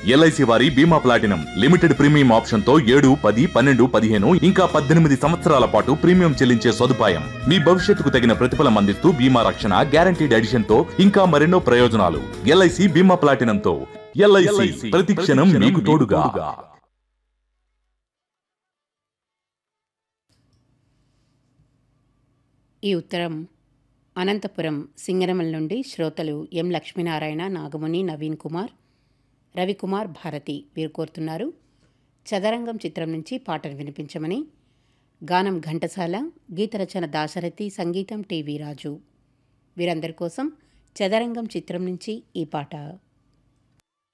LIC వారి బీమా platinum limited premium option తో ఏడు పది పన్నెండు పదిహేను ఇంకా పద్దెనిమిది సంవత్సరాల పాటు ప్రీమియం చెల్లించే సదుపాయం మీ భవిష్యత్తుకు తగిన ప్రతిఫలం అందిస్తూ బీమా రక్షణ గ్యారంటీడ్ ఎడిషన్ తో ఇంకా మరెన్నో ప్రయోజనాలు ఎల్ఐసి బీమా ప్లాటినం తో ఎల్ఐసి ప్రతి క్షణం మీకు తోడుగా ఈ ఉత్తరం అనంతపురం సింగరమల నుండి శ్రోతలు ఎం లక్ష్మీనారాయణ నాగముని నవీన్ కుమార్ రవికుమార్ భారతి వీరు కోరుతున్నారు చదరంగం చిత్రం నుంచి పాటను వినిపించమని గానం ఘంటసాల గీతరచన దాశరథి సంగీతం టీవీ రాజు వీరందరి కోసం చదరంగం చిత్రం నుంచి ఈ పాట